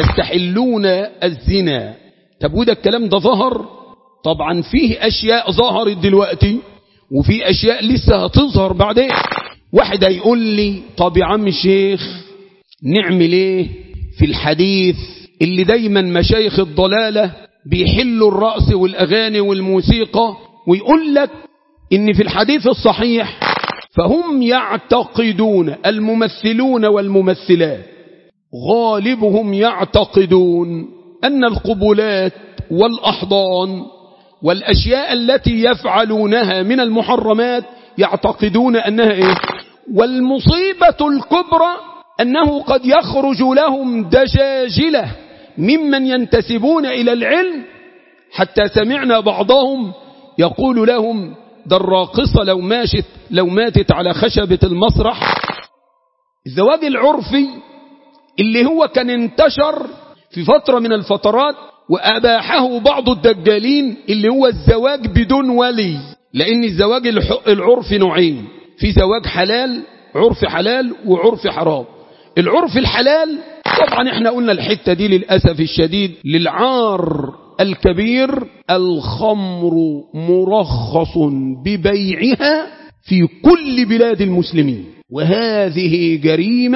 تستحلون الزنا طب وده الكلام ده ظهر طبعا فيه أشياء ظهرت دلوقتي وفي أشياء لسه هتظهر بعدين واحد هيقول لي طب يا عم الشيخ نعمل ايه في الحديث اللي دايما مشايخ الضلالة بيحلوا الرأس والأغاني والموسيقى ويقول لك إن في الحديث الصحيح فهم يعتقدون الممثلون والممثلات غالبهم يعتقدون أن القبلات والأحضان والأشياء التي يفعلونها من المحرمات يعتقدون أنها إيه والمصيبة الكبرى أنه قد يخرج لهم دجاجلة ممن ينتسبون إلى العلم حتى سمعنا بعضهم يقول لهم ده الراقصة لو ماشت لو ماتت على خشبة المسرح الزواج العرفي اللي هو كان انتشر في فترة من الفترات وأباحه بعض الدجالين اللي هو الزواج بدون ولي لأن الزواج العرفي نوعين في زواج حلال عرف حلال وعرف حرام العرف الحلال طبعا احنا قلنا الحتة دي للأسف الشديد للعار الكبير الخمر مرخص ببيعها في كل بلاد المسلمين وهذه جريمة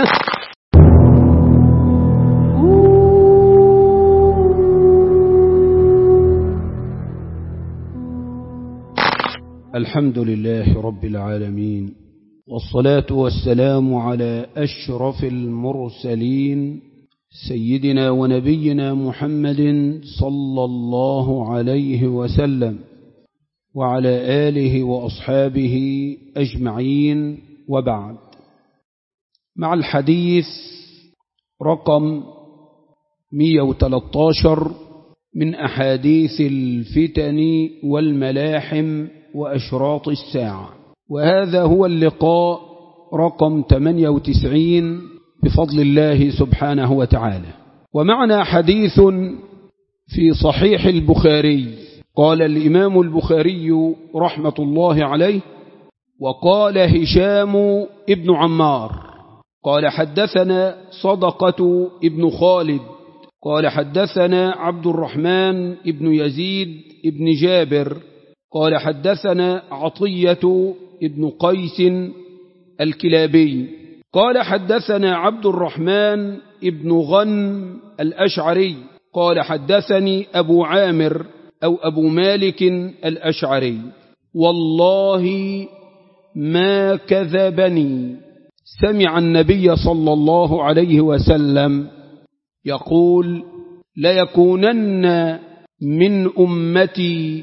الحمد لله رب العالمين والصلاة والسلام على أشرف المرسلين سيدنا ونبينا محمد صلى الله عليه وسلم وعلى آله وأصحابه أجمعين وبعد مع الحديث رقم 113 من أحاديث الفتن والملاحم وأشراط الساعة وهذا هو اللقاء رقم 98 بفضل الله سبحانه وتعالى ومعنا حديث في صحيح البخاري قال الإمام البخاري رحمة الله عليه وقال هشام ابن عمار قال حدثنا صدقة ابن خالد قال حدثنا عبد الرحمن ابن يزيد ابن جابر قال حدثنا عطية ابن قيس الكلابي قال حدثنا عبد الرحمن ابن غن الأشعري قال حدثني أبو عامر أو أبو مالك الأشعري والله ما كذبني سمع النبي صلى الله عليه وسلم يقول ليكونن من أمتي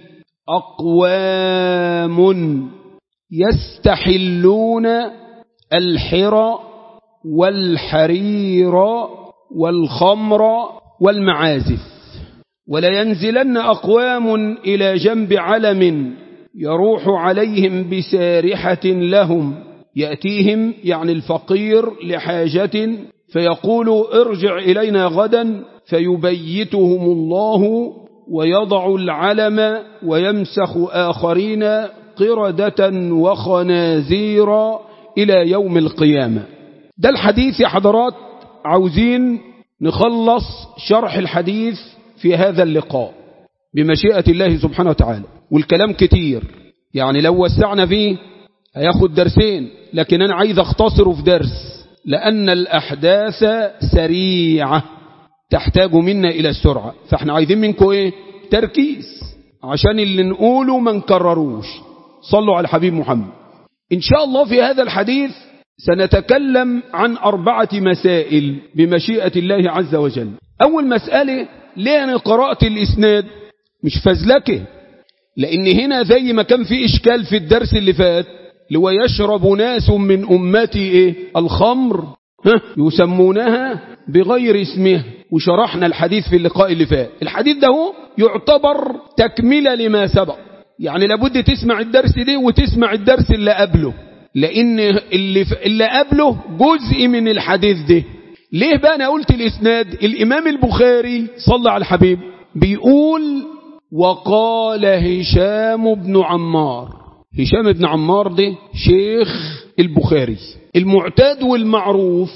أقوام يستحلون الحر والحرير والخمر والمعازف ولينزلن أقوام إلى جنب علم يروح عليهم بسارحة لهم يأتيهم يعني الفقير لحاجة فيقول ارجع إلينا غدا فيبيتهم الله ويضع العلم ويمسخ آخرين قردة وخنازير إلى يوم القيامة ده الحديث يا حضرات عاوزين نخلص شرح الحديث في هذا اللقاء بمشيئة الله سبحانه وتعالى والكلام كتير يعني لو وسعنا فيه هياخد درسين لكن أنا عايز أختصره في درس لأن الأحداث سريعة تحتاج منا إلى السرعة فاحنا عايزين منكم إيه تركيز عشان اللي نقوله ما نكرروش صلوا على الحبيب محمد إن شاء الله في هذا الحديث سنتكلم عن أربعة مسائل بمشيئة الله عز وجل أول مسألة ليه أنا قرأت الإسناد مش فزلكه لأن هنا زي ما كان في إشكال في الدرس اللي فات لو يشرب ناس من أمتي إيه؟ الخمر ها؟ يسمونها بغير اسمها وشرحنا الحديث في اللقاء اللي فات الحديث ده هو يعتبر تكملة لما سبق يعني لابد تسمع الدرس ده وتسمع الدرس اللي قبله لأن اللي, اللي قبله جزء من الحديث ده ليه بقى أنا قلت الإسناد الإمام البخاري صلى على الحبيب بيقول وقال هشام بن عمار هشام بن عمار ده شيخ البخاري المعتاد والمعروف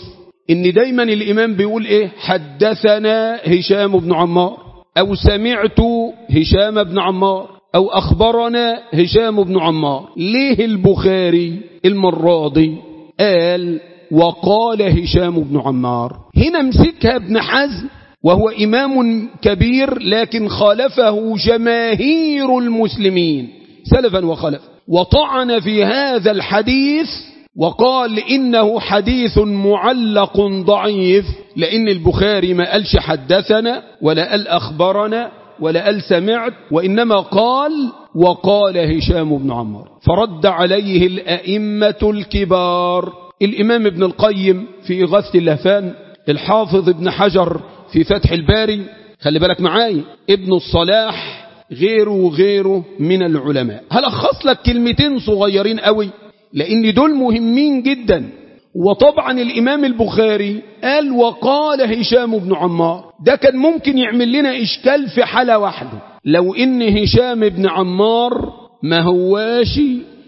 ان دايما الامام بيقول ايه حدثنا هشام بن عمار او سمعت هشام بن عمار او اخبرنا هشام بن عمار ليه البخاري المرة دي قال وقال هشام بن عمار هنا مسكها ابن حزم وهو إمام كبير لكن خالفه جماهير المسلمين سلفا وخلفا وطعن في هذا الحديث وقال إنه حديث معلق ضعيف لأن البخاري ما قالش حدثنا ولا قال أخبرنا ولا قال سمعت وإنما قال وقال هشام بن عمار فرد عليه الأئمة الكبار الإمام ابن القيم في إغاثة اللهفان الحافظ ابن حجر في فتح الباري خلي بالك معاي ابن الصلاح غيره وغيره من العلماء هلخص لك كلمتين صغيرين قوي لأن دول مهمين جدا وطبعا الإمام البخاري قال وقال هشام بن عمار ده كان ممكن يعمل لنا إشكال في حالة واحدة لو إن هشام بن عمار ما هواش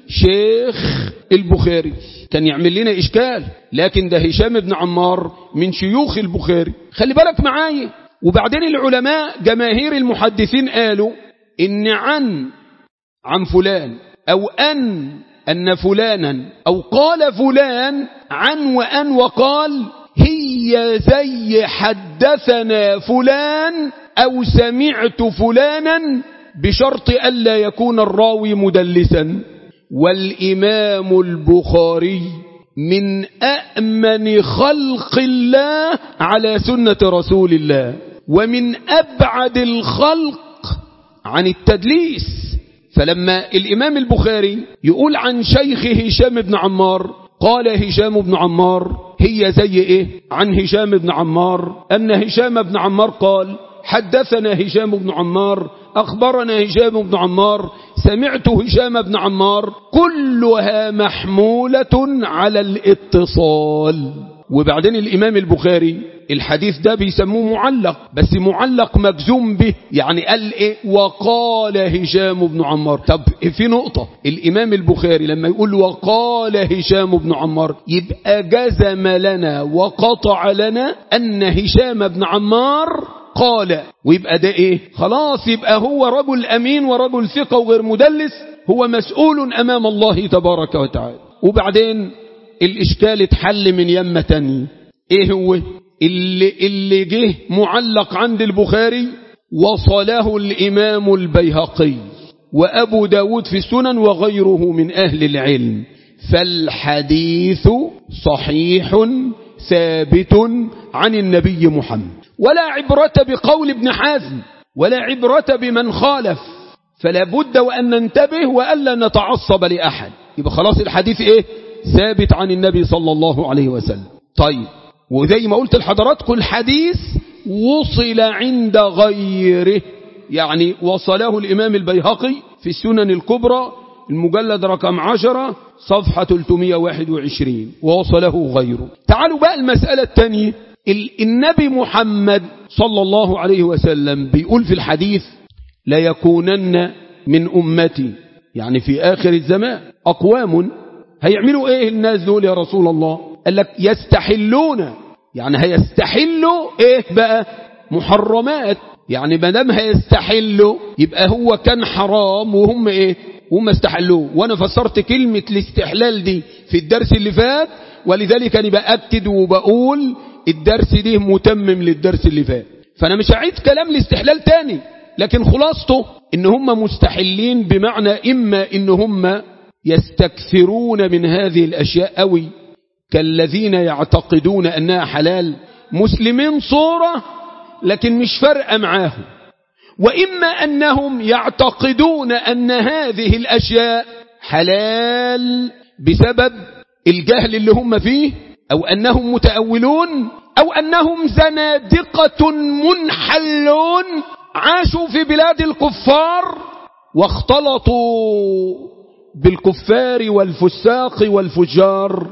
شيخ البخاري كان يعمل لنا إشكال لكن ده هشام بن عمار من شيوخ البخاري خلي بالك معايا وبعدين العلماء جماهير المحدثين قالوا إن عن عن فلان أو أن أن فلانا أو قال فلان عن وأن وقال هي زي حدثنا فلان أو سمعت فلانا بشرط ألا يكون الراوي مدلسا والإمام البخاري من أأمن خلق الله على سنة رسول الله ومن أبعد الخلق عن التدليس فلما الإمام البخاري يقول عن شيخ هشام بن عمار قال هشام بن عمار هي زي إيه عن هشام بن عمار أن هشام بن عمار قال حدثنا هشام بن عمار أخبرنا هشام بن عمار سمعت هشام بن عمار كلها محمولة على الاتصال وبعدين الإمام البخاري الحديث ده بيسموه معلق بس معلق مجزوم به يعني قال إيه وقال هشام بن عمار طب في نقطة الإمام البخاري لما يقول وقال هشام بن عمار يبقى جزم لنا وقطع لنا أن هشام بن عمار قال ويبقى ده ايه خلاص يبقى هو رجل امين ورجل ثقة وغير مدلس هو مسؤول امام الله تبارك وتعالى وبعدين الاشكال اتحل من يمة تانية ايه هو اللي, اللي جه معلق عند البخاري وصله الامام البيهقي وابو داود في السنن وغيره من اهل العلم فالحديث صحيح ثابت عن النبي محمد ولا عبرة بقول ابن حازم ولا عبرة بمن خالف فلا بد وأن ننتبه وألا نتعصب لأحد يبقى خلاص الحديث إيه ثابت عن النبي صلى الله عليه وسلم طيب وزي ما قلت لحضراتكم الحديث وصل عند غيره يعني وصله الإمام البيهقي في السنن الكبرى المجلد رقم عشرة صفحة 321 ووصله غيره تعالوا بقى المسألة الثانية النبي محمد صلى الله عليه وسلم بيقول في الحديث لا يكونن من أمتي يعني في آخر الزمان أقوام هيعملوا إيه الناس دول يا رسول الله قال لك يستحلون يعني هيستحلوا إيه بقى محرمات يعني ما دام هيستحلوا يبقى هو كان حرام وهم إيه هم استحلوه وانا فسرت كلمة الاستحلال دي في الدرس اللي فات ولذلك انا بأكد وبقول الدرس دي متمم للدرس اللي فات فانا مش هعيد كلام الاستحلال تاني لكن خلاصته ان هم مستحلين بمعنى اما ان هم يستكثرون من هذه الاشياء قوي كالذين يعتقدون انها حلال مسلمين صورة لكن مش فارقه معاهم وإما أنهم يعتقدون أن هذه الأشياء حلال بسبب الجهل اللي هم فيه أو أنهم متأولون أو أنهم زنادقة منحلون عاشوا في بلاد الكفار واختلطوا بالكفار والفساق والفجار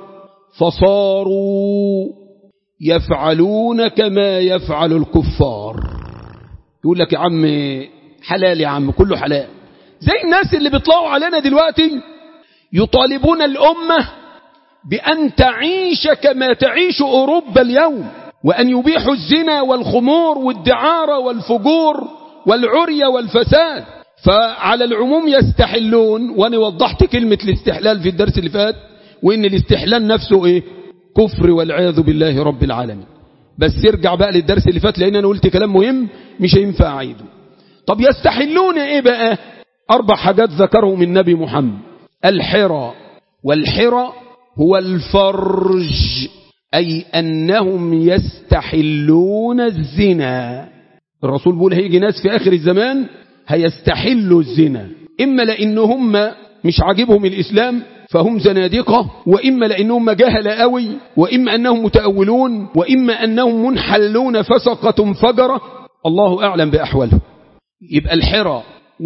فصاروا يفعلون كما يفعل الكفار يقول لك يا عم حلال يا عم كله حلال زي الناس اللي بيطلعوا علينا دلوقتي يطالبون الأمة بأن تعيش كما تعيش أوروبا اليوم وأن يبيحوا الزنا والخمور والدعارة والفجور والعري والفساد فعلى العموم يستحلون وأنا وضحت كلمة الاستحلال في الدرس اللي فات وإن الاستحلال نفسه إيه كفر والعياذ بالله رب العالمين بس ارجع بقى للدرس اللي فات لأن أنا قلت كلام مهم مش هينفع أعيده طب يستحلون إيه بقى أربع حاجات ذكرهم النبي محمد الحرى والحرى هو الفرج أي أنهم يستحلون الزنا الرسول بيقول هيجي ناس في آخر الزمان هيستحلوا الزنا إما لأن هم مش عاجبهم الإسلام فهم زنادقة وإما لأنهم جهل قوي وإما أنهم متأولون وإما أنهم منحلون فسقة فجرة الله أعلم بأحوالهم يبقى الحرى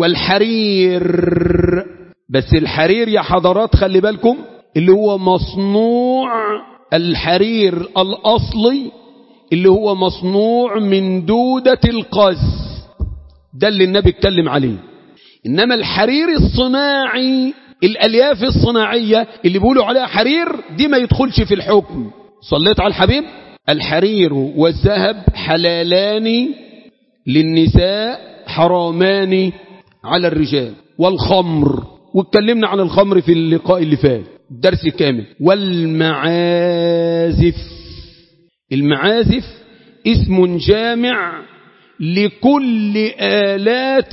والحرير بس الحرير يا حضرات خلي بالكم اللي هو مصنوع الحرير الأصلي اللي هو مصنوع من دودة القز ده اللي النبي اتكلم عليه إنما الحرير الصناعي الألياف الصناعية اللي بيقولوا عليها حرير دي ما يدخلش في الحكم صليت على الحبيب الحرير والذهب حلالان للنساء حرامان على الرجال والخمر واتكلمنا عن الخمر في اللقاء اللي فات الدرس كامل والمعازف المعازف اسم جامع لكل آلات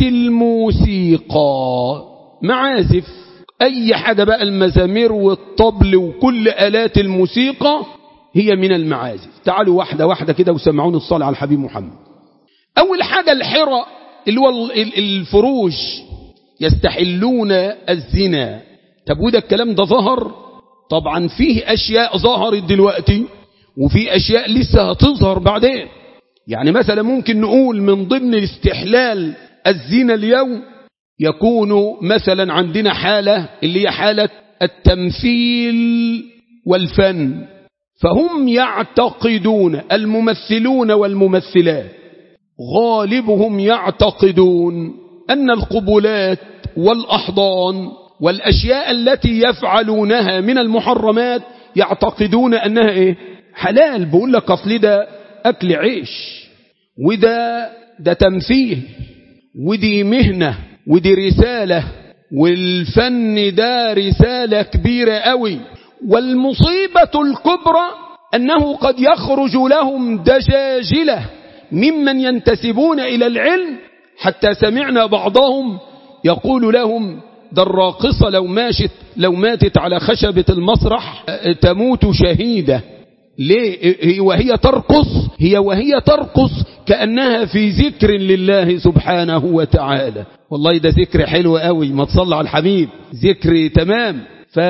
الموسيقى معازف أي حاجة بقى المزامير والطبل وكل آلات الموسيقى هي من المعازف تعالوا واحدة واحدة كده وسمعون الصلاة على الحبيب محمد أول حاجة الحرى اللي هو الفروج يستحلون الزنا طب وده الكلام ده ظهر طبعا فيه أشياء ظهرت دلوقتي وفي أشياء لسه هتظهر بعدين يعني مثلا ممكن نقول من ضمن الاستحلال الزنا اليوم يكون مثلا عندنا حالة اللي هي حالة التمثيل والفن فهم يعتقدون الممثلون والممثلات غالبهم يعتقدون أن القبلات والأحضان والأشياء التي يفعلونها من المحرمات يعتقدون أنها إيه؟ حلال بقول لك أصل ده أكل عيش وده ده تمثيل ودي مهنة ودي رسالة والفن ده رسالة كبيرة قوي والمصيبة الكبرى أنه قد يخرج لهم دجاجلة ممن ينتسبون إلى العلم حتى سمعنا بعضهم يقول لهم ده الراقصة لو ماشت لو ماتت على خشبة المسرح تموت شهيدة ليه وهي ترقص هي وهي ترقص كأنها في ذكر لله سبحانه وتعالى والله ده ذكر حلو قوي ما تصلى على الحبيب ذكر تمام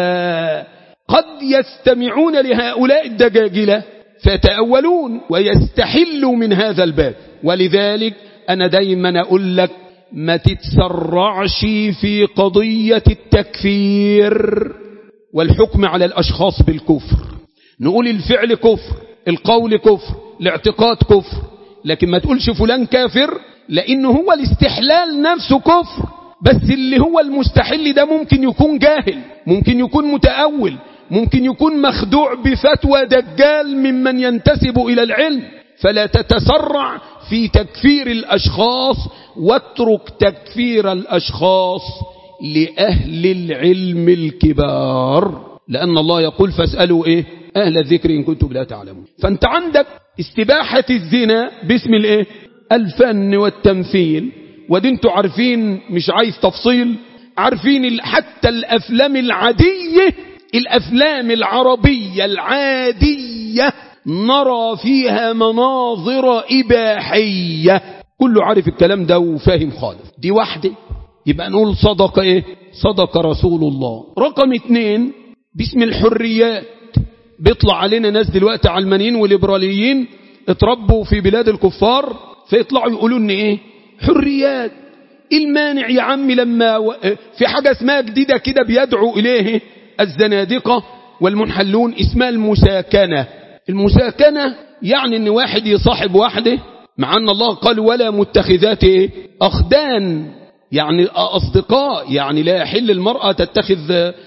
فقد يستمعون لهؤلاء الدجاجلة فتأولون ويستحلوا من هذا الباب ولذلك أنا دايما أقول لك ما تتسرعش في قضية التكفير والحكم على الأشخاص بالكفر نقول الفعل كفر القول كفر الاعتقاد كفر لكن ما تقولش فلان كافر لأنه هو الاستحلال نفسه كفر بس اللي هو المستحل ده ممكن يكون جاهل ممكن يكون متأول ممكن يكون مخدوع بفتوى دجال ممن ينتسب إلى العلم فلا تتسرع في تكفير الأشخاص واترك تكفير الأشخاص لأهل العلم الكبار لأن الله يقول فاسألوا إيه أهل الذكر إن كنتم لا تعلمون فأنت عندك استباحة الزنا باسم الإيه الفن والتمثيل ودي انتوا عارفين مش عايز تفصيل عارفين حتى الأفلام العادية الأفلام العربية العادية نرى فيها مناظر إباحية كله عارف الكلام ده وفاهم خالص دي واحدة يبقى نقول صدق ايه صدق رسول الله رقم اتنين باسم الحريات بيطلع علينا ناس دلوقتي علمانيين وليبراليين اتربوا في بلاد الكفار فيطلعوا يقولوا ان ايه حريات المانع يا عمي لما و... في حاجة اسمها جديدة كده بيدعو اليه الزنادقة والمنحلون اسمها المساكنة المساكنة يعني ان واحد يصاحب واحده مع ان الله قال ولا متخذات اخدان يعني اصدقاء يعني لا يحل المرأة تتخذ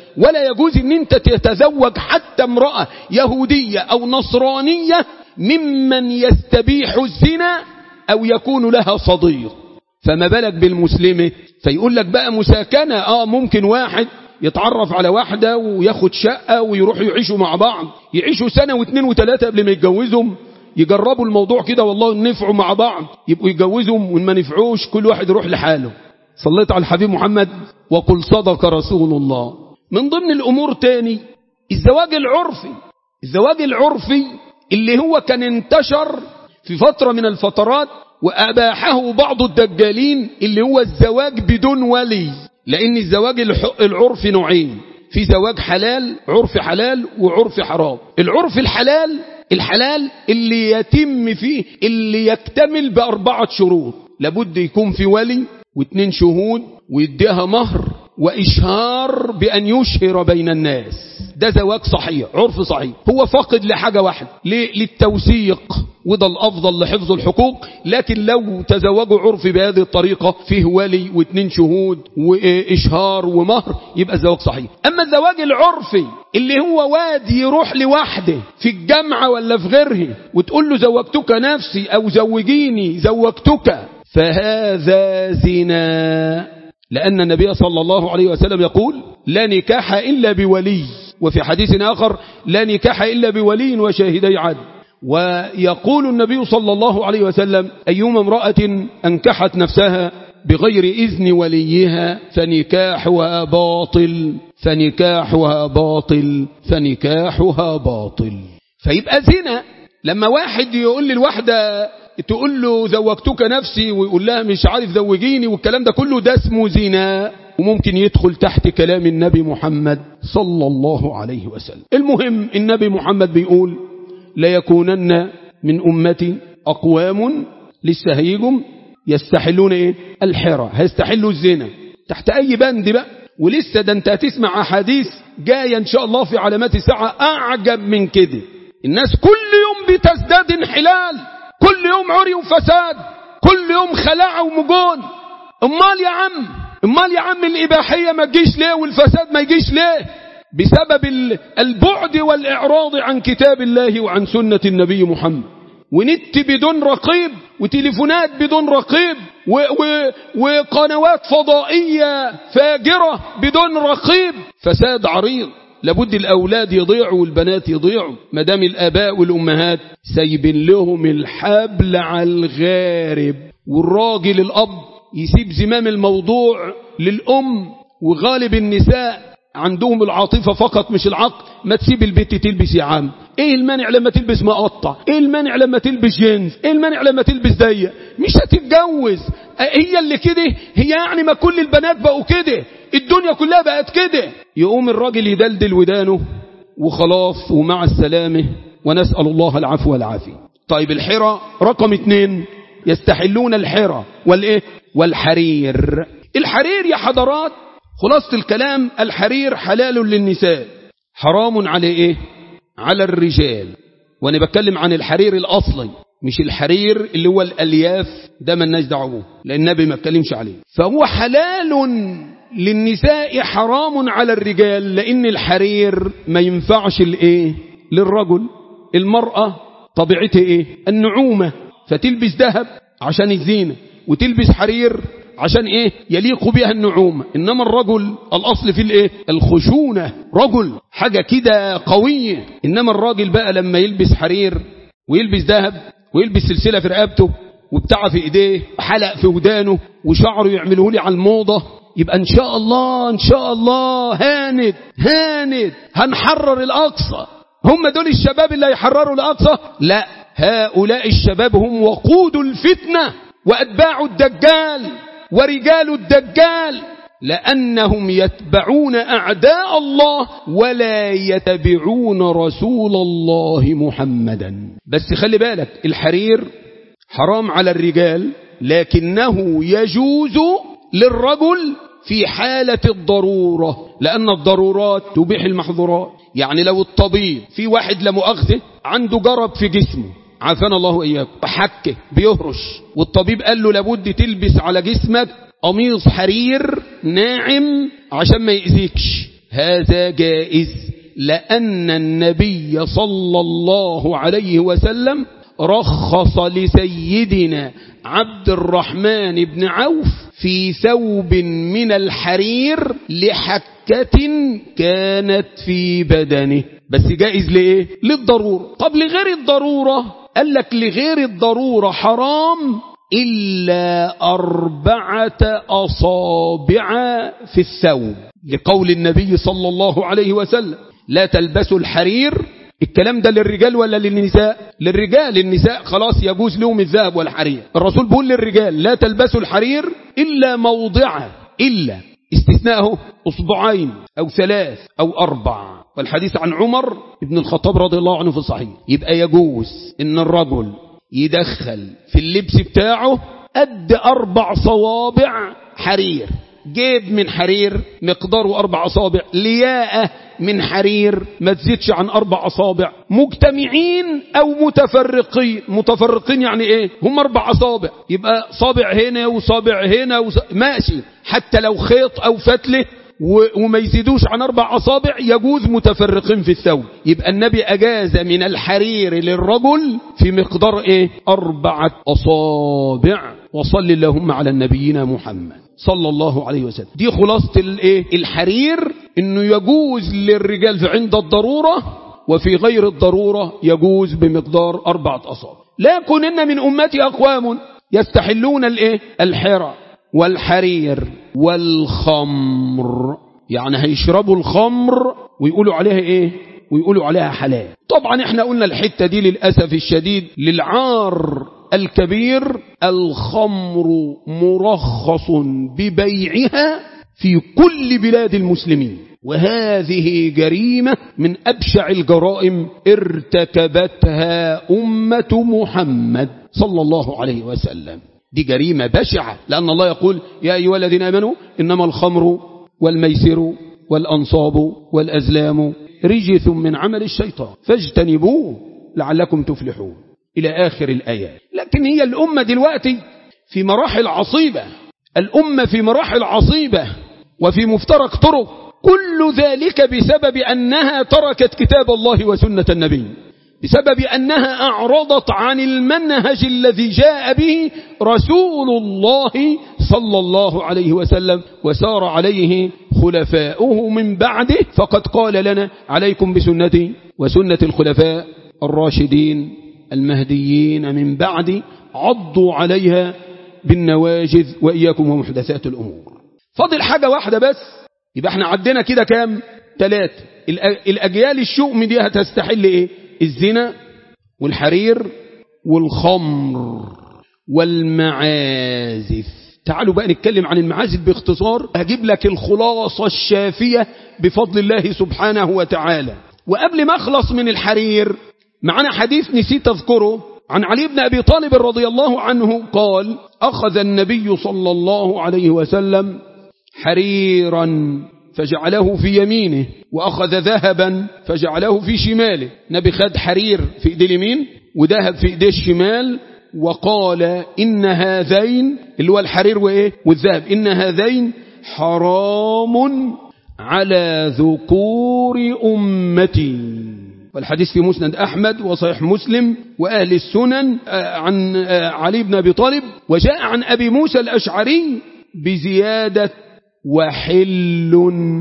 ولا يجوز ان انت تتزوج حتى امرأة يهودية او نصرانية ممن يستبيح الزنا او يكون لها صديق فما بالك بالمسلمة فيقول لك بقى مساكنة اه ممكن واحد يتعرف على واحدة وياخد شقة ويروحوا يعيشوا مع بعض يعيشوا سنة واثنين وثلاثة قبل ما يتجوزهم يجربوا الموضوع كده والله نفعوا مع بعض يبقوا يتجوزهم وان ما نفعوش كل واحد يروح لحاله صليت على الحبيب محمد وقل صدق رسول الله من ضمن الأمور تاني الزواج العرفي الزواج العرفي اللي هو كان انتشر في فترة من الفترات وأباحه بعض الدجالين اللي هو الزواج بدون ولي لأن الزواج العرفي نوعين في زواج حلال عرف حلال وعرف حرام العرف الحلال الحلال اللي يتم فيه اللي يكتمل بأربعة شروط لابد يكون في ولي واثنين شهود ويديها مهر وإشهار بأن يشهر بين الناس ده زواج صحيح عرف صحيح هو فاقد لحاجة واحدة للتوثيق وده الأفضل لحفظ الحقوق لكن لو تزوجوا عرف بهذه الطريقة فيه ولي واثنين شهود وإشهار ومهر يبقى الزواج صحيح أما الزواج العرفي اللي هو واد يروح لوحده في الجامعة ولا في غيره وتقول له زوجتك نفسي أو زوجيني زوجتك فهذا زنا لأن النبي صلى الله عليه وسلم يقول لا نكاح إلا بولي وفي حديث آخر لا نكاح إلا بولي وشاهدي عدل ويقول النبي صلى الله عليه وسلم أيما امرأة أنكحت نفسها بغير إذن وليها فنكاحها باطل فنكاحها باطل فنكاحها باطل فيبقى زنا لما واحد يقول للواحدة تقول له زوجتك نفسي ويقول لها مش عارف زوجيني والكلام ده كله ده اسمه زنا وممكن يدخل تحت كلام النبي محمد صلى الله عليه وسلم المهم النبي محمد بيقول ليكونن من أمتي أقوام لسه هيجم يستحلون إيه؟ الحرة هيستحلوا الزنا تحت أي بند بقى ولسه ده انت هتسمع أحاديث جاية إن شاء الله في علامات الساعة أعجب من كده الناس كل يوم بتزداد انحلال كل يوم عري وفساد كل يوم خلاعة ومجون امال يا عم امال يا عم الإباحية ما تجيش ليه والفساد ما يجيش ليه بسبب البعد والإعراض عن كتاب الله وعن سنة النبي محمد ونت بدون رقيب وتليفونات بدون رقيب و و وقنوات فضائية فاجرة بدون رقيب فساد عريض لابد الأولاد يضيعوا والبنات يضيعوا مدام الآباء والأمهات سايبين لهم الحبل على الغارب والراجل الأب يسيب زمام الموضوع للأم وغالب النساء عندهم العاطفة فقط مش العقل ما تسيب البنت تلبس يا عم ايه المانع لما تلبس مقطع ايه المانع لما تلبس جينز ايه المانع لما تلبس ضيق مش هتتجوز هي اللي كده هي يعني ما كل البنات بقوا كده الدنيا كلها بقت كده يقوم الراجل يدلدل ودانه وخلاص ومع السلامة ونسأل الله العفو والعافية طيب الحرة رقم اتنين يستحلون الحرة والايه والحرير الحرير يا حضرات خلاصة الكلام الحرير حلال للنساء حرام على ايه على الرجال وانا بتكلم عن الحرير الاصلي مش الحرير اللي هو الالياف ده مالناش دعوه لان النبي ما اتكلمش عليه فهو حلال للنساء حرام على الرجال لان الحرير ما ينفعش الايه للرجل المرأة طبيعتها ايه النعومة فتلبس ذهب عشان الزينة وتلبس حرير عشان ايه يليق بها النعومة انما الرجل الاصل في الايه الخشونة رجل حاجة كده قوية انما الراجل بقى لما يلبس حرير ويلبس ذهب ويلبس سلسلة في رقبته وبتاع في ايديه وحلق في ودانه وشعره يعمله لي على الموضة يبقى ان شاء الله ان شاء الله هاند هاند هنحرر الاقصى هم دول الشباب اللي هيحرروا الاقصى لا هؤلاء الشباب هم وقود الفتنة واتباع الدجال ورجال الدجال لأنهم يتبعون أعداء الله ولا يتبعون رسول الله محمدا بس خلي بالك الحرير حرام على الرجال لكنه يجوز للرجل في حالة الضرورة لأن الضرورات تبيح المحظورات يعني لو الطبيب في واحد لمؤاخذة عنده جرب في جسمه عافانا الله إياكم حكه بيهرش والطبيب قال له لابد تلبس على جسمك قميص حرير ناعم عشان ما يأذيكش هذا جائز لأن النبي صلى الله عليه وسلم رخص لسيدنا عبد الرحمن بن عوف في ثوب من الحرير لحكة كانت في بدنه بس جائز لإيه؟ للضرورة طب لغير الضرورة قال لك لغير الضرورة حرام إلا أربعة أصابع في الثوب لقول النبي صلى الله عليه وسلم لا تلبسوا الحرير الكلام ده للرجال ولا للنساء للرجال النساء خلاص يجوز لهم الذهب والحرير الرسول بيقول للرجال لا تلبسوا الحرير إلا موضعه إلا استثناءه أصبعين أو ثلاث أو أربع والحديث عن عمر بن الخطاب رضي الله عنه في الصحيح يبقى يجوز إن الرجل يدخل في اللبس بتاعه قد أربع صوابع حرير جيب من حرير مقداره أربع أصابع لياقة من حرير ما تزيدش عن أربع أصابع مجتمعين أو متفرقين متفرقين يعني إيه هم أربع أصابع يبقى صابع هنا وصابع هنا وصابع ماشي حتى لو خيط أو فتله وما يزيدوش عن أربع أصابع يجوز متفرقين في الثوب يبقى النبي أجاز من الحرير للرجل في مقدار إيه أربعة أصابع وصل اللهم على نبينا محمد صلى الله عليه وسلم دي خلاصة الايه الحرير انه يجوز للرجال في عند الضرورة وفي غير الضرورة يجوز بمقدار أربعة أصابع لكن إن من أمتي أقوام يستحلون الايه الحرى والحرير والخمر يعني هيشربوا الخمر ويقولوا عليها ايه ويقولوا عليها حلال طبعا احنا قلنا الحتة دي للأسف الشديد للعار الكبير الخمر مرخص ببيعها في كل بلاد المسلمين وهذه جريمة من أبشع الجرائم ارتكبتها أمة محمد صلى الله عليه وسلم دي جريمة بشعة لأن الله يقول يا أيها الذين آمنوا إنما الخمر والميسر والأنصاب والأزلام رجث من عمل الشيطان فاجتنبوه لعلكم تفلحون إلى آخر الآيات لكن هي الأمة دلوقتي في مراحل عصيبة الأمة في مراحل عصيبة وفي مفترق طرق كل ذلك بسبب أنها تركت كتاب الله وسنة النبي بسبب أنها أعرضت عن المنهج الذي جاء به رسول الله صلى الله عليه وسلم وسار عليه خلفاؤه من بعده فقد قال لنا عليكم بسنتي وسنة الخلفاء الراشدين المهديين من بعد عضوا عليها بالنواجذ وإياكم ومحدثات الأمور فاضل حاجة واحدة بس يبقى احنا عدينا كده كام ثلاثة الأجيال الشؤم دي هتستحل ايه الزنا والحرير والخمر والمعازف تعالوا بقى نتكلم عن المعازف باختصار هجيب لك الخلاصة الشافية بفضل الله سبحانه وتعالى وقبل ما اخلص من الحرير معنا حديث نسيت اذكره عن علي بن أبي طالب رضي الله عنه قال أخذ النبي صلى الله عليه وسلم حريرا فجعله في يمينه وأخذ ذهبا فجعله في شماله نبي خد حرير في ايديه اليمين وذهب في ايديه الشمال وقال إن هذين اللي هو الحرير وإيه والذهب إن هذين حرام على ذكور أمتي والحديث في مسند أحمد وصحيح مسلم وأهل السنن عن علي بن أبي طالب وجاء عن أبي موسى الأشعري بزيادة وحل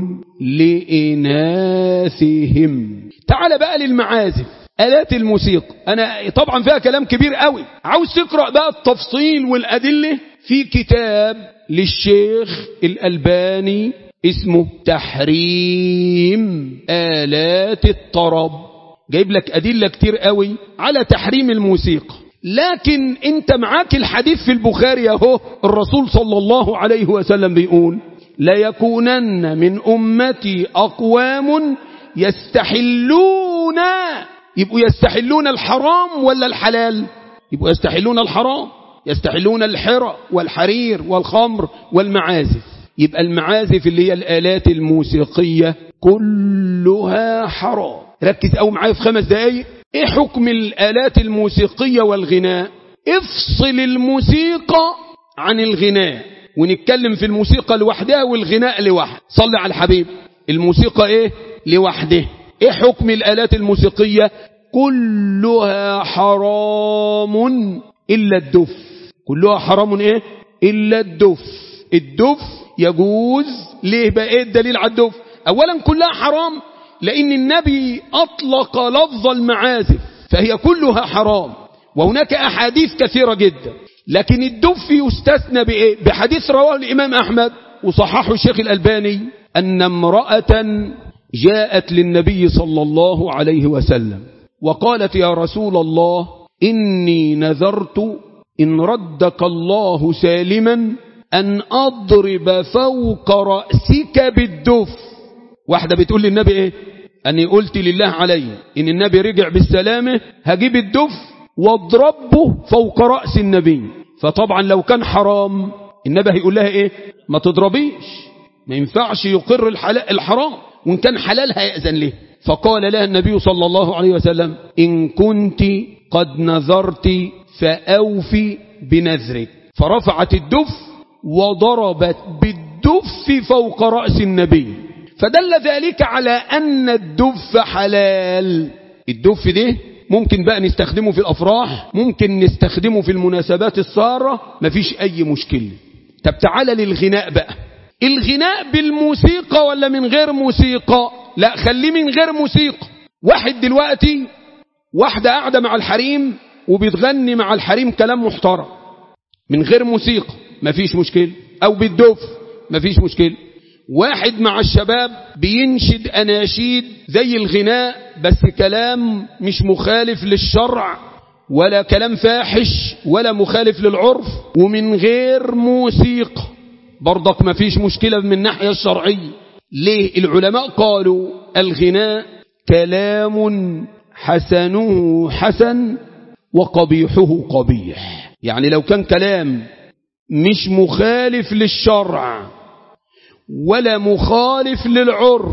لإناثهم تعال بقى للمعازف آلات الموسيقى أنا طبعا فيها كلام كبير قوي عاوز تقرأ بقى التفصيل والأدلة في كتاب للشيخ الألباني اسمه تحريم آلات الطرب جايب لك أدلة كتير قوي على تحريم الموسيقى لكن انت معاك الحديث في البخاري اهو الرسول صلى الله عليه وسلم بيقول ليكونن من أمتي أقوام يستحلون يبقوا يستحلون الحرام ولا الحلال يبقوا يستحلون الحرام يستحلون الحرى والحرير والخمر والمعازف يبقى المعازف اللي هي الآلات الموسيقية كلها حرام ركز أو معايا في خمس دقايق ايه حكم الآلات الموسيقية والغناء افصل الموسيقى عن الغناء ونتكلم في الموسيقى لوحدها والغناء لوحده صلي على الحبيب الموسيقى ايه لوحده ايه حكم الآلات الموسيقية كلها حرام إلا الدف كلها حرام ايه إلا الدف الدف يجوز ليه بقى ايه الدليل على الدف اولا كلها حرام لان النبي اطلق لفظ المعازف فهي كلها حرام وهناك احاديث كثيرة جدا لكن الدف يستثنى بايه بحديث رواه الامام احمد وصححه الشيخ الالباني ان امرأة جاءت للنبي صلى الله عليه وسلم وقالت يا رسول الله إني نذرت إن ردك الله سالما أن أضرب فوق رأسك بالدف واحدة بتقول للنبي إيه أني قلت لله علي إن النبي رجع بالسلامة هجيب الدف واضربه فوق رأس النبي فطبعا لو كان حرام النبي هيقول لها إيه ما تضربيش ما ينفعش يقر الحرام وإن كان حلال هيأذن له فقال لها النبي صلى الله عليه وسلم إن كنت قد نذرت فأوفي بنذرك فرفعت الدف وضربت بالدف فوق رأس النبي فدل ذلك على أن الدف حلال الدف ده ممكن بقى نستخدمه في الأفراح ممكن نستخدمه في المناسبات السارة مفيش أي مشكلة طب تعالى للغناء بقى الغناء بالموسيقى ولا من غير موسيقى لا خليه من غير موسيقى واحد دلوقتي واحدة قاعدة مع الحريم وبتغني مع الحريم كلام محترم من غير موسيقى مفيش مشكلة او بالدف مفيش مشكلة واحد مع الشباب بينشد أناشيد زي الغناء بس كلام مش مخالف للشرع ولا كلام فاحش ولا مخالف للعرف ومن غير موسيقى برضك مفيش مشكلة من الناحية الشرعية ليه العلماء قالوا الغناء كلام حسنه حسن وقبيحه قبيح يعني لو كان كلام مش مخالف للشرع ولا مخالف للعرف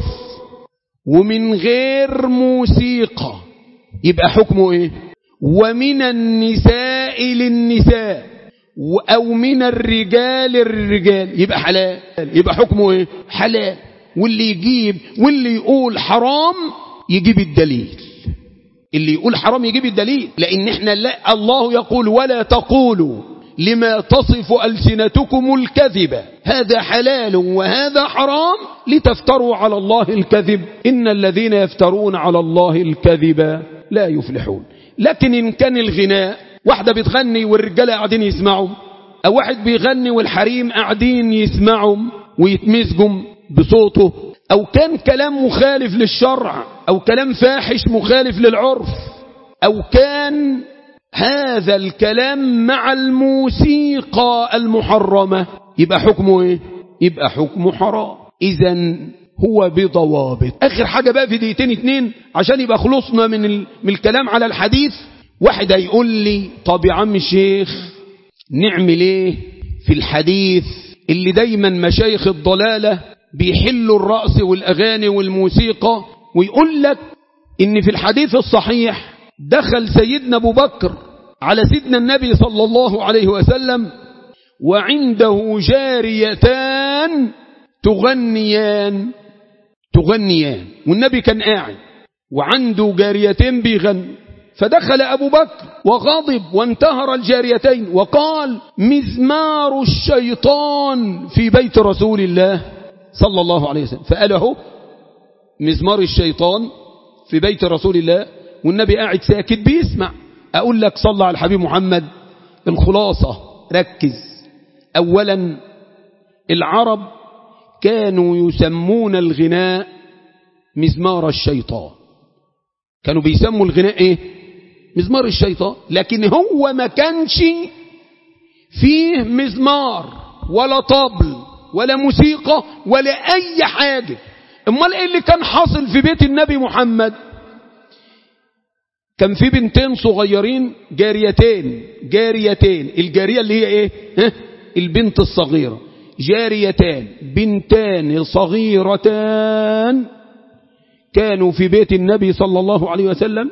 ومن غير موسيقى يبقى حكمه ايه ومن النساء للنساء او من الرجال للرجال يبقى حلال يبقى حكمه ايه حلال واللي يجيب واللي يقول حرام يجيب الدليل اللي يقول حرام يجيب الدليل لان احنا لا الله يقول ولا تقولوا لما تصف ألسنتكم الكذب هذا حلال وهذا حرام لتفتروا على الله الكذب إن الذين يفترون على الله الكذب لا يفلحون لكن إن كان الغناء واحدة بتغني والرجال قاعدين يسمعوا أو واحد بيغني والحريم قاعدين يسمعوا ويتمزجوا بصوته أو كان كلام مخالف للشرع أو كلام فاحش مخالف للعرف أو كان هذا الكلام مع الموسيقى المحرمة يبقى حكمه ايه يبقى حكمه حرام اذا هو بضوابط اخر حاجة بقى في دقيقتين اتنين عشان يبقى خلصنا من, ال... من الكلام على الحديث واحد هيقول لي طب يا عم الشيخ نعمل ايه في الحديث اللي دايما مشايخ الضلالة بيحلوا الرأس والأغاني والموسيقى ويقول لك ان في الحديث الصحيح دخل سيدنا أبو بكر على سيدنا النبي صلى الله عليه وسلم وعنده جاريتان تغنيان تغنيان والنبي كان قاعد وعنده جاريتين بيغنوا فدخل أبو بكر وغضب وانتهر الجاريتين وقال مزمار الشيطان في بيت رسول الله صلى الله عليه وسلم فقاله مزمار الشيطان في بيت رسول الله والنبي قاعد ساكت بيسمع أقول لك صلى على الحبيب محمد الخلاصة ركز أولا العرب كانوا يسمون الغناء مزمار الشيطان كانوا بيسموا الغناء ايه مزمار الشيطان لكن هو ما كانش فيه مزمار ولا طبل ولا موسيقى ولا اي حاجة امال ايه اللي كان حاصل في بيت النبي محمد كان في بنتين صغيرين جاريتين جاريتين الجارية اللي هي ايه ها؟ البنت الصغيرة جاريتان بنتان صغيرتان كانوا في بيت النبي صلى الله عليه وسلم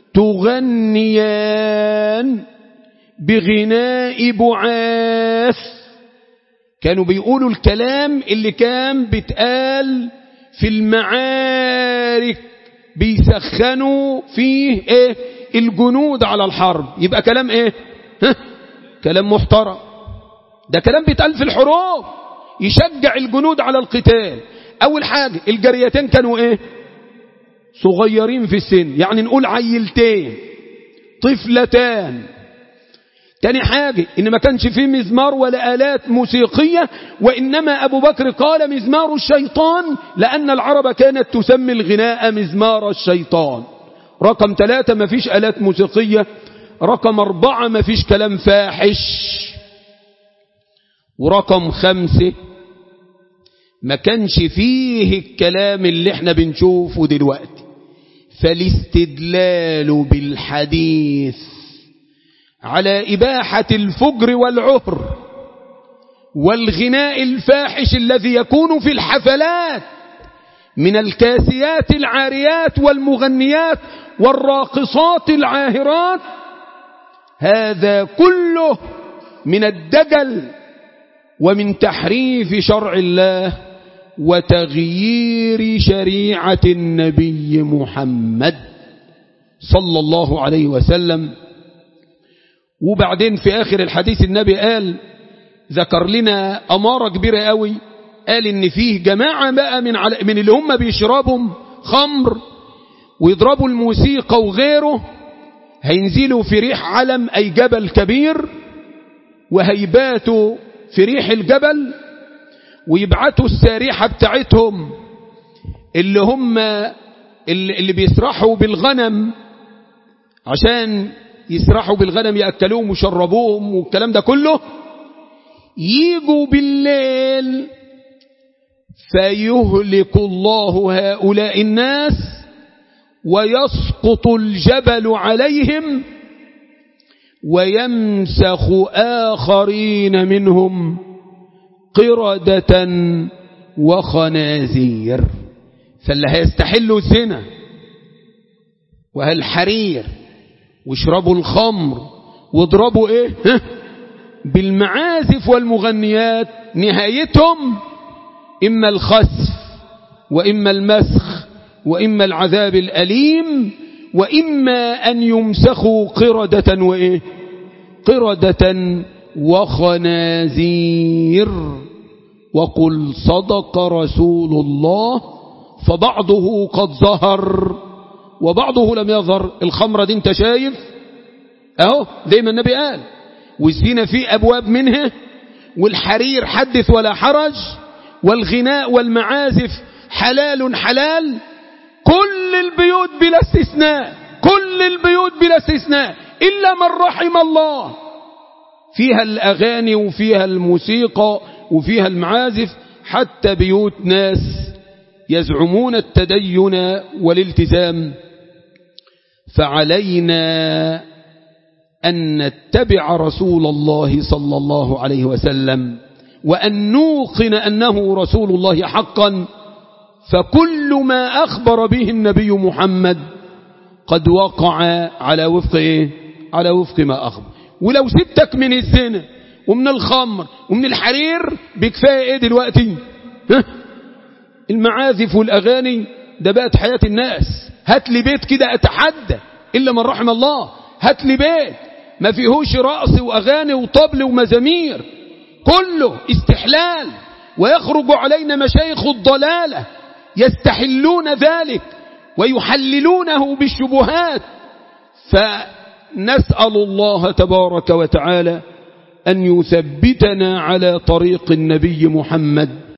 تغنيان بغناء بعاث كانوا بيقولوا الكلام اللي كان بيتقال في المعارك بيسخنوا فيه ايه الجنود على الحرب يبقى كلام ايه ها؟ كلام محترم ده كلام بيتقال في الحروب يشجع الجنود على القتال اول حاجة الجريتين كانوا ايه صغيرين في السن يعني نقول عيلتين طفلتان تاني حاجة إن ما كانش فيه مزمار ولا آلات موسيقية وإنما أبو بكر قال مزمار الشيطان لأن العرب كانت تسمي الغناء مزمار الشيطان رقم ثلاثة ما فيش آلات موسيقية رقم أربعة ما فيش كلام فاحش ورقم خمسة ما كانش فيه الكلام اللي احنا بنشوفه دلوقتي فالاستدلال بالحديث على إباحة الفجر والعهر والغناء الفاحش الذي يكون في الحفلات من الكاسيات العاريات والمغنيات والراقصات العاهرات هذا كله من الدجل ومن تحريف شرع الله وتغيير شريعة النبي محمد صلى الله عليه وسلم وبعدين في آخر الحديث النبي قال ذكر لنا أمارة كبيرة قوي قال إن فيه جماعة بقى من, على من اللي هم بيشربوا خمر ويضربوا الموسيقى وغيره هينزلوا في ريح علم أي جبل كبير وهيباتوا في ريح الجبل ويبعتوا السارحة بتاعتهم اللي هم اللي بيسرحوا بالغنم عشان يسرحوا بالغنم يأكلوهم ويشربوهم والكلام ده كله يجوا بالليل فيهلك الله هؤلاء الناس ويسقط الجبل عليهم ويمسخ آخرين منهم قردة وخنازير فاللي هيستحلوا الزنا وهالحرير واشربوا الخمر واضربوا ايه ها؟ بالمعازف والمغنيات نهايتهم اما الخسف واما المسخ واما العذاب الاليم واما ان يمسخوا قردة وايه قردة وخنازير وقل صدق رسول الله فبعضه قد ظهر وبعضه لم يظهر الخمرة دي انت شايف اهو زي ما النبي قال والزنا فيه ابواب منها والحرير حدث ولا حرج والغناء والمعازف حلال حلال كل البيوت بلا استثناء كل البيوت بلا استثناء إلا من رحم الله فيها الأغاني وفيها الموسيقى وفيها المعازف حتى بيوت ناس يزعمون التدين والالتزام فعلينا أن نتبع رسول الله صلى الله عليه وسلم وأن نوقن أنه رسول الله حقا فكل ما أخبر به النبي محمد قد وقع على وفق إيه؟ على وفق ما أخبر ولو سبتك من الزنا ومن الخمر ومن الحرير بكفاية إيه دلوقتي ها؟ المعازف والأغاني ده بقت حياة الناس هات لي بيت كده أتحدى إلا من رحم الله هات لي بيت ما فيهوش رقص وأغاني وطبل ومزامير كله استحلال ويخرج علينا مشايخ الضلالة يستحلون ذلك ويحللونه بالشبهات فنسأل الله تبارك وتعالى أن يثبتنا على طريق النبي محمد